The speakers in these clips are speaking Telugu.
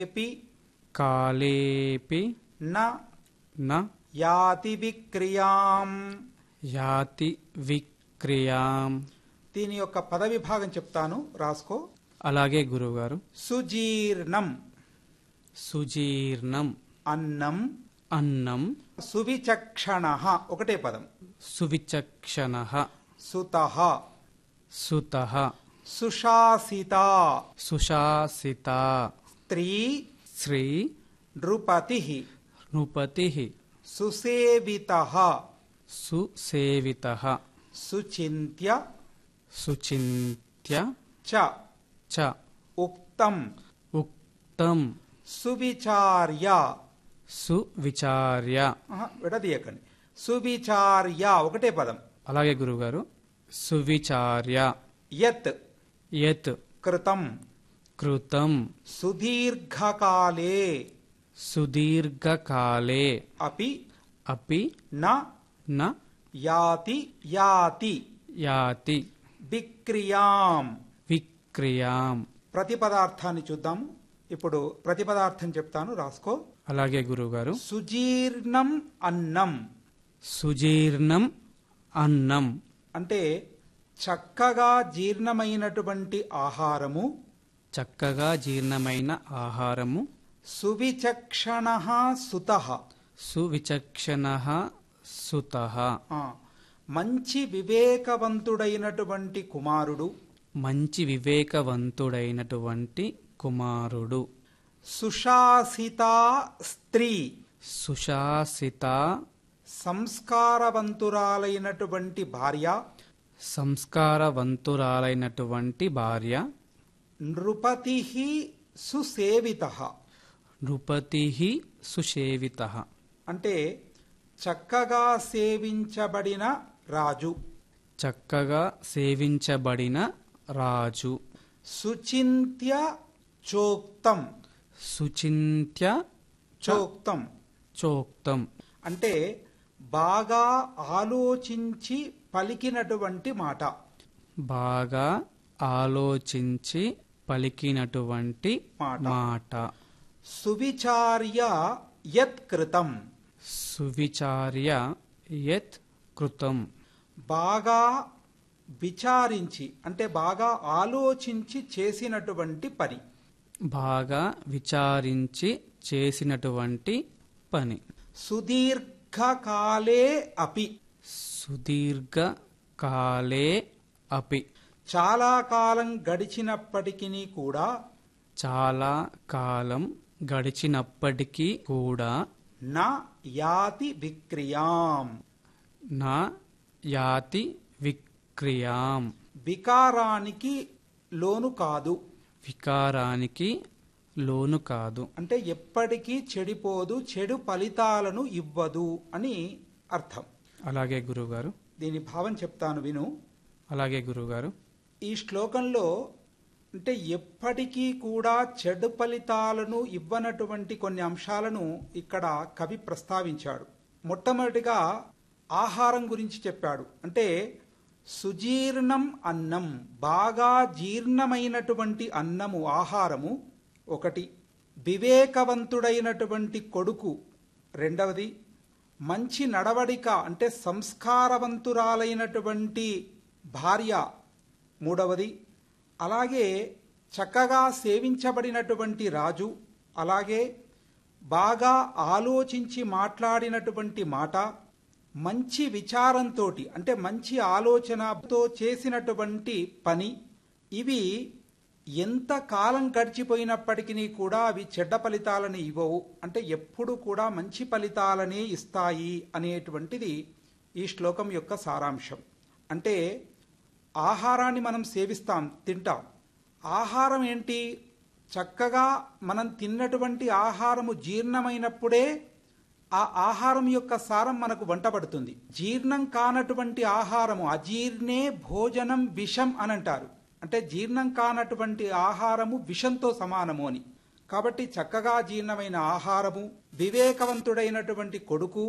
ఎపి కాలేపి న న యాతి విక్రియాం యాతి విక్రియాం దీని యొక్క పద విభాగం చెప్తాను రాసుకో అలాగే గురువుగారు సుజీర్ణం సుజీర్ణం అన్నం అన్నం సువిచక్షణ ఒకటే పదం సువిచక్షణ సుత సుత సుశాసిత సుశాసిత స్త్రీ శ్రీ నృపతి నృపతి సుసేవిత సుసేవిత సుచింత్య సుచింత్య చ చ ఉక్తం ఉక్తం సువిచార్య సువిచార్య ఆహా, విడదీయకండి సువిచార్య ఒకటే పదం అలాగే గురువుగారు సువిచార్య యత్ యత్ కృతం కృతం సుదీర్ఘకాలే సుదీర్ఘకాలే అపి అపి న న యాతి యాతి యాతి విక్రియాం విక్రియాం ప్రతిపదార్థాన్ని చూద్దాము ఇప్పుడు ప్రతిపదార్థం చెప్తాను రాసుకో అలాగే గురువుగారు సుజీర్ణం అన్నం సుజీర్ణం అన్నం అంటే చక్కగా జీర్ణమైనటువంటి ఆహారము చక్కగా జీర్ణమైన ఆహారము సువిచక్షణ సుత సువిచక్షణ సుత మంచి వివేకవంతుడైనటువంటి కుమారుడు మంచి వివేకవంతుడైనటువంటి కుమారుడు సుశాసిత స్త్రీ సుశాసిత సంస్కారవంతురాలైనటువంటి భార్య సంస్కారవంతురాలైనటువంటి భార్య నృపతి సుసేవిత నృపతి సుసేవిత అంటే చక్కగా సేవించబడిన రాజు చక్కగా సేవించబడిన రాజు సుచింత్య చోక్తం సుచింత్య చోక్తం చోక్తం అంటే బాగా ఆలోచించి పలికినటువంటి మాట బాగా ఆలోచించి పలికినటువంటి మాట. మాట సువిచార్య యత్ కృతం సువిచార్య యత్ కృతం బాగా విచారించి అంటే బాగా ఆలోచించి చేసినటువంటి పని బాగా విచారించి చేసినటువంటి పని సుదీర్ఘకాలే అపి సుదీర్ఘ కాలే అపి చాలా కాలం గడిచినప్పటికీ కూడా చాలా కాలం గడిచినప్పటికీ కూడా నా యాతి విక్రియాం నా యాతి విక్రియాం వికారానికి లోను కాదు వికారానికి లోను కాదు అంటే ఎప్పటికీ చెడిపోదు చెడు ఫలితాలను ఇవ్వదు అని అర్థం అలాగే గురువుగారు దీని భావం చెప్తాను విను అలాగే గురువుగారు ఈ శ్లోకంలో అంటే ఎప్పటికీ కూడా చెడు ఫలితాలను ఇవ్వనటువంటి కొన్ని అంశాలను ఇక్కడ కవి ప్రస్తావించాడు మొట్టమొదటిగా ఆహారం గురించి చెప్పాడు అంటే సుజీర్ణం అన్నం బాగా జీర్ణమైనటువంటి అన్నము ఆహారము ఒకటి వివేకవంతుడైనటువంటి కొడుకు రెండవది మంచి నడవడిక అంటే సంస్కారవంతురాలైనటువంటి భార్య మూడవది అలాగే చక్కగా సేవించబడినటువంటి రాజు అలాగే బాగా ఆలోచించి మాట్లాడినటువంటి మాట మంచి విచారంతో అంటే మంచి ఆలోచనతో చేసినటువంటి పని ఇవి ఎంత కాలం గడిచిపోయినప్పటికీ కూడా అవి చెడ్డ ఫలితాలను ఇవ్వవు అంటే ఎప్పుడు కూడా మంచి ఫలితాలనే ఇస్తాయి అనేటువంటిది ఈ శ్లోకం యొక్క సారాంశం అంటే ఆహారాన్ని మనం సేవిస్తాం తింటాం ఆహారం ఏంటి చక్కగా మనం తిన్నటువంటి ఆహారము జీర్ణమైనప్పుడే ఆ ఆహారం యొక్క సారం మనకు వంటబడుతుంది జీర్ణం కానటువంటి ఆహారము అజీర్ణే భోజనం విషం అని అంటారు అంటే జీర్ణం కానటువంటి ఆహారము విషంతో సమానము అని కాబట్టి చక్కగా జీర్ణమైన ఆహారము వివేకవంతుడైనటువంటి కొడుకు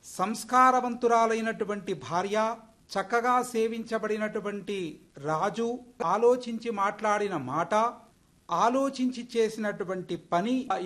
సంస్కారవంతురాలైనటువంటి భార్య చక్కగా సేవించబడినటువంటి రాజు ఆలోచించి మాట్లాడిన మాట ఆలోచించి చేసినటువంటి పని